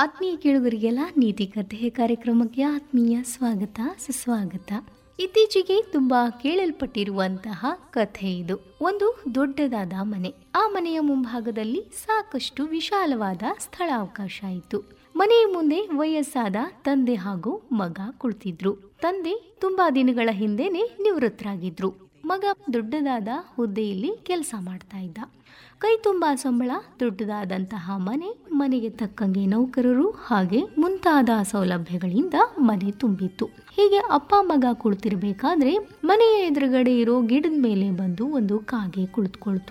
ಆತ್ಮೀಯ ಕೇಳುಗರಿಗೆಲ್ಲ ನೀತಿ ಕಥೆ ಕಾರ್ಯಕ್ರಮಕ್ಕೆ ಆತ್ಮೀಯ ಸ್ವಾಗತ ಸುಸ್ವಾಗತ ಇತ್ತೀಚೆಗೆ ತುಂಬಾ ಕೇಳಲ್ಪಟ್ಟಿರುವಂತಹ ಕಥೆ ಇದು ಒಂದು ದೊಡ್ಡದಾದ ಮನೆ ಆ ಮನೆಯ ಮುಂಭಾಗದಲ್ಲಿ ಸಾಕಷ್ಟು ವಿಶಾಲವಾದ ಸ್ಥಳಾವಕಾಶ ಇತ್ತು ಮನೆಯ ಮುಂದೆ ವಯಸ್ಸಾದ ತಂದೆ ಹಾಗೂ ಮಗ ಕುಳಿತಿದ್ರು ತಂದೆ ತುಂಬಾ ದಿನಗಳ ಹಿಂದೆನೆ ನಿವೃತ್ತರಾಗಿದ್ರು ಮಗ ದೊಡ್ಡದಾದ ಹುದ್ದೆಯಲ್ಲಿ ಕೆಲಸ ಮಾಡ್ತಾ ಇದ್ದ ಕೈ ತುಂಬಾ ಸಂಬಳ ದೊಡ್ಡದಾದಂತಹ ಮನೆ ಮನೆಗೆ ತಕ್ಕಂಗೆ ನೌಕರರು ಹಾಗೆ ಮುಂತಾದ ಸೌಲಭ್ಯಗಳಿಂದ ಮನೆ ತುಂಬಿತ್ತು ಹೀಗೆ ಅಪ್ಪ ಮಗ ಕುಳಿತಿರ್ಬೇಕಾದ್ರೆ ಮನೆಯ ಎದುರುಗಡೆ ಇರೋ ಗಿಡದ ಮೇಲೆ ಬಂದು ಒಂದು ಕಾಗೆ ಕುಳಿತುಕೊಳ್ತು